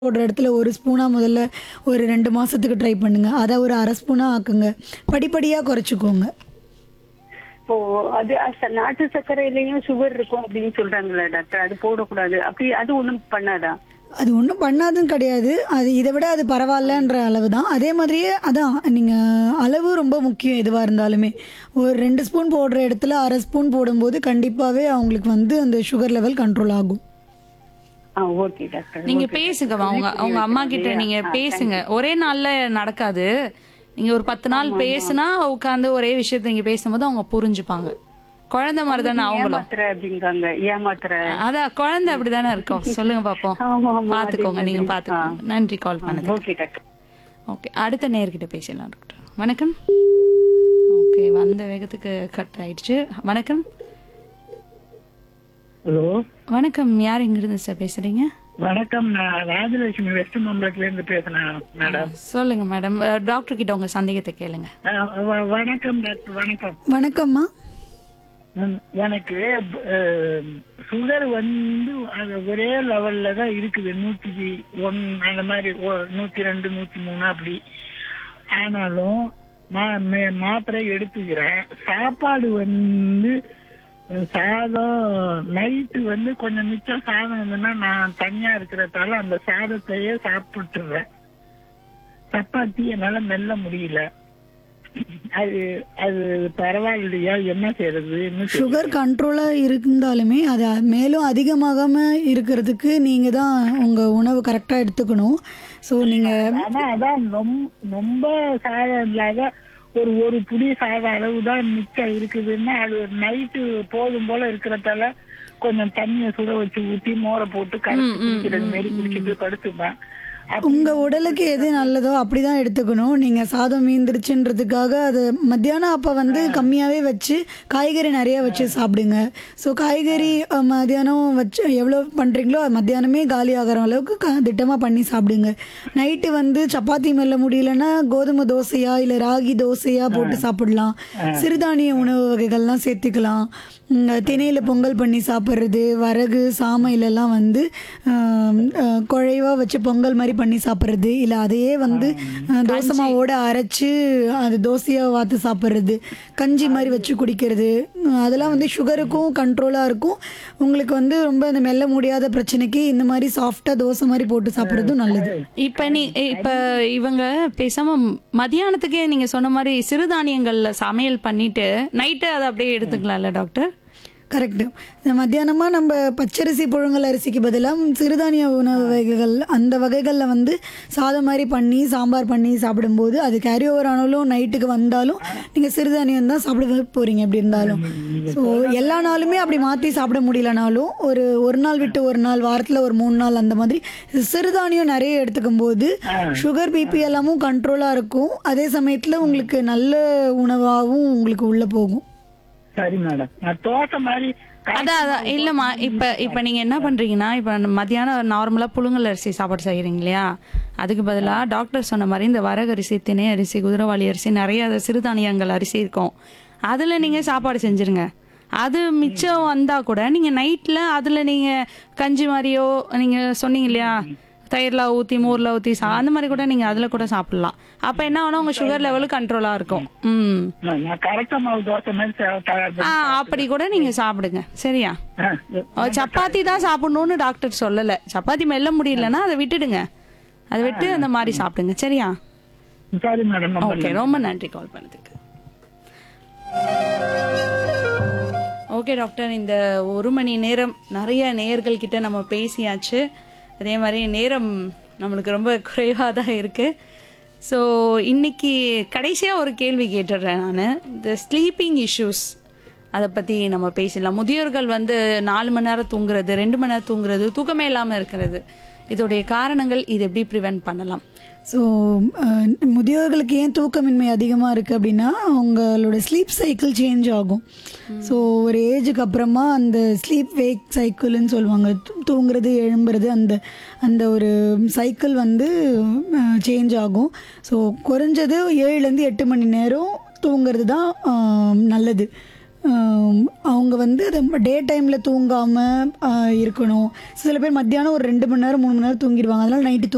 போடுற இடத்துல ஒரு ஸ்பூனா முதல்ல ஒரு ரெண்டு மாசத்துக்கு ட்ரை பண்ணுங்க அதை ஒரு அரை ஸ்பூனா ஆக்குங்க படிப்படியா குறைச்சிக்கோங்க இப்போ அது அ- நாட்டு சர்க்கரையிலயும் சுகர் இருக்கும் அப்படின்னு சொல்றாங்களா டாக்டர் அது போடக்கூடாது அப்படி அது ஒண்ணும் பண்ணாதா அது ஒன்றும் பண்ணாதுன்னு கிடையாது அது இதை விட அது பரவாயில்லன்ற அளவு தான் அதே மாதிரியே அதான் நீங்கள் அளவு ரொம்ப முக்கியம் எதுவாக இருந்தாலுமே ஒரு ரெண்டு ஸ்பூன் போடுற இடத்துல அரை ஸ்பூன் போடும்போது கண்டிப்பாகவே அவங்களுக்கு வந்து அந்த சுகர் லெவல் கண்ட்ரோல் ஆகும் ஆ ஓகே டாக்டர் நீங்க பேசுங்கம்மா அவங்க அவங்க அம்மா கிட்ட நீங்க பேசுங்க ஒரே நாள்ல நடக்காது நீங்க ஒரு பத்து நாள் பேசுனா உட்காந்து ஒரே விஷயத்த நீங்க பேசும்போது அவங்க புரிஞ்சுப்பாங்க குழந்தை மாதிரி தானே அவங்களும் ஏமாத்துற அப்படிங்காங்க ஏமாத்துற அதான் குழந்தை அப்படிதானே இருக்கும் சொல்லுங்க பாப்போம் ஆமா, ஆமா, பாத்துக்கோங்க அதே நீங்க மாதிரி. பாத்துக்கோங்க நன்றி கால் பண்ணது ஓகே டாக்டர் ஓகே அடுத்த நேர்கிட்ட பேசலாம் டாக்டர் வணக்கம் ஓகே வந்த வேகத்துக்கு கட் ஆயிடுச்சு வணக்கம் ஹலோ வணக்கம் யார் இங்கிருந்து சார் பேசுறீங்க வணக்கம் நான் ராஜலட்சுமி வெஸ்ட் மம்பலத்துல இருந்து பேசுறேன் மேடம் சொல்லுங்க மேடம் டாக்டர் கிட்ட உங்க சந்தேகத்தை கேளுங்க அஹ் வ- வணக்கம் டாக்டர் வணக்கம் வணக்கம்மா ம், எனக்கு சுகர் வந்து அது ஒரே லெவல்ல தான் இருக்குது நூத்தி ஒன் அந்த மாதிரி ஒ- நூத்தி ரெண்டு நூத்தி மூணு அப்படி ஆனாலும் மா- மே- மாத்திரை எடுத்துக்கிறேன் சாப்பாடு வந்து அஹ், சாதம் நைட்டு வந்து கொஞ்சம் மிச்சம் சாதம் இருந்ததுன்னா நான் தனியா இருக்கிறதால அந்த சாதத்தையே சாப்பிட்டுறேன் சப்பாத்தி என்னால மெல்ல முடியல அது அது பரவாயில்லையா என்ன செய்யறது என்ன செய்யறது? சுகர் கண்ட்ரோலாக இருந்தாலுமே அது மேலும் அதிகமாகாமல் இருக்கிறதுக்கு நீங்கள் தான் உங்கள் உணவு கரெக்டாக எடுத்துக்கணும் ஸோ நீங்கள் ஆனா அதான் ரொம்ப ரொம்ப சாதம் இல்லாத ஒரு ஒரு புடி சாதம் அளவு தான் மிச்சம் இருக்குதுன்னா அது நைட்டு போதும் போல இருக்கிறதால கொஞ்சம் தண்ணியை சுட வச்சு ஊத்தி மோரை போட்டு கரைச்சி குடிக்கிறது மாரி குடிச்சிட்டு படுத்துப்பேன் அப்ப உங்கள் உடலுக்கு எது நல்லதோ அப்படி தான் எடுத்துக்கணும் நீங்கள் சாதம் மீந்துருச்சுன்றதுக்காக அது மத்தியானம் அப்போ வந்து கம்மியாகவே வச்சு காய்கறி நிறைய வச்சு சாப்பிடுங்க ஸோ காய்கறி அஹ், மத்தியானம் வச்சு எவ்வளோ பண்ணுறீங்களோ அது மத்தியானமே காலி ஆகிற அளவுக்கு க திட்டமாக பண்ணி சாப்பிடுங்க நைட்டு வந்து சப்பாத்தி மெல்ல முடியலன்னா கோதுமை தோசையா இல்லை ராகி தோசையா போட்டு சாப்பிடலாம் சிறுதானிய உணவு வகைகள்லாம் சேர்த்துக்கலாம் உம், திணையில பொங்கல் பண்ணி சாப்பிட்றது வரகு சாமையிலெல்லாம் வந்து ஆம், அஹ், குழைவா வச்சு பொங்கல் மாதிரி பண்ணி சாப்பிட்றது இல்லை அதையே வந்து அஹ், தோசை மாவோட அரைச்சு அது தோசையாக வாத்து சாப்பிட்றது கஞ்சி மாதிரி வச்சு குடிக்கிறது உம், அதெல்லாம் வந்து சுகருக்கும் கண்ட்ரோலாக இருக்கும் உங்களுக்கு வந்து ரொம்ப இந்த மெல்ல முடியாத பிரச்சனைக்கு இந்த மாதிரி சாஃப்டாக தோசை மாதிரி போட்டு சாப்பிட்றதும் நல்லது இப்ப நீ இப்ப இவங்க பேசாம மதியானத்துக்கே நீங்க சொன்ன மாதிரி சிறுதானியங்கள்ல சமையல் பண்ணிட்டு நைட்டு அதை அப்படியே எடுத்துக்கலாம்ல டாக்டர் கரெக்டு மத்தியானமாக நம்ம பச்சரிசி புழுங்கல் அரிசிக்கு பதிலாக சிறுதானிய உணவு வகைகள் அந்த வகைகளில் வந்து சாதம் மாதிரி பண்ணி சாம்பார் பண்ணி சாப்பிடும்போது அது கேரி ஓவர் ஆனாலும் நைட்டுக்கு வந்தாலும் நீங்கள் சிறுதானியம் தான் சாப்பிட போகிறீங்க எப்படி இருந்தாலும் ஸோ எல்லா நாளுமே அப்படி மாற்றி சாப்பிட முடியலனாலும் ஒரு ஒரு நாள் விட்டு ஒரு நாள் வாரத்தில் ஒரு மூணு நாள் அந்த மாதிரி சிறுதானியம் நிறைய எடுத்துக்கும் போது சுகர் பிபி எல்லாமும் கண்ட்ரோலாக இருக்கும் அதே சமயத்தில் உங்களுக்கு நல்ல உணவாகவும் உங்களுக்கு உள்ளே போகும் சரி மேடம் நான் தோசை மாதிரி அதான் அதான் இல்லம்மா இப்ப இப்ப நீங்க என்ன பண்றீங்கன்னா இப்ப மத்தியானம் நார்மலா புழுங்கல் அரிசி சாப்பாடு செய்யறீங்க இல்லையா அதுக்கு பதிலா டாக்டர் சொன்ன மாதிரி இந்த வரகரிசி திணை அரிசி குதிரவாளி அரிசி நிறைய அது சிறுதானியங்கள் அரிசி இருக்கும் அதுல நீங்க சாப்பாடு செஞ்சிருங்க அது மிச்சம் வந்தா கூட நீங்க நைட்ல அதுல நீங்க கஞ்சி மாதிரியோ நீங்க சொன்னீங்க இல்லையா தயிர்ல ஊத்தி மோர்ல ஊத்தி சா அந்த மாதிரி கூட நீங்க அதுல கூட சாப்பிடலாம் அப்ப என்ன ஆகும் உங்க சுகர் லெவலு கண்ட்ரோலா இருக்கும் ம் நான் நான் கரெக்டா மாவு தோசை மாதிரி தயார் தயார் ஆ பண்ணி அப்படி கூட நீங்க சாப்பிடுங்க சரியா ஆ, ஓ, சப்பாத்தி தான் சாப்பிடணும்னு டாக்டர் சொல்லல சப்பாத்தி மெல்ல முடியலன்னா அதை விட்டுடுங்க அதை விட்டு அந்த மாதிரி சாப்பிடுங்க சரியா சரி மேடம் ரொம்ப ஓகே ரொம்ப நன்றி கால் பண்ணதுக்கு ஓகே டாக்டர் இந்த ஒரு மணி நேரம் நிறைய நேயர்கள் கிட்ட நம்ம பேசியாச்சு அதே மாதிரி நேரம் நம்மளுக்கு ரொம்ப குறைவாக தான் இருக்கு ஸோ இன்னைக்கு கடைசியாக ஒரு கேள்வி கேட்டுடுறேன் நான் இந்த ஸ்லீப்பிங் இஷ்யூஸ் அதை பற்றி நம்ம பேசலாம் முதியோர்கள் வந்து நாலு மணி நேரம் தூங்குறது ரெண்டு மணி நேரம் தூங்குறது தூக்கமே இல்லாமல் இருக்கிறது இதோடைய காரணங்கள் இது எப்படி ப்ரிவென்ட் பண்ணலாம் ஸோ முதியோர்களுக்கு ஏன் தூக்கமின்மை அதிகமாக இருக்குது அப்படின்னா அவங்களோட ஸ்லீப் சைக்கிள் சேஞ்ச் ஆகும் ஸோ ஒரு ஏஜுக்கு அப்புறமா அந்த ஸ்லீப் வேக் சைக்கிள்னு சொல்லுவாங்க தூ- தூங்குறது எழும்புறது அந்த அந்த ஒரு சைக்கிள் வந்து சேஞ்ச் ஆகும் ஸோ குறைஞ்சது ஏழுலேருந்து எட்டு மணி நேரம் தூங்குறது தான் ஆஹ், நல்லது ஆம், அவங்க வந்து அது டே டைமில் தூங்காமல் இருக்கணும் சில பேர் மத்தியானம் ஒரு ரெண்டு மணி நேரம் மூணு மணி நேரம் தூங்கிடுவாங்க அதனால நைட்டு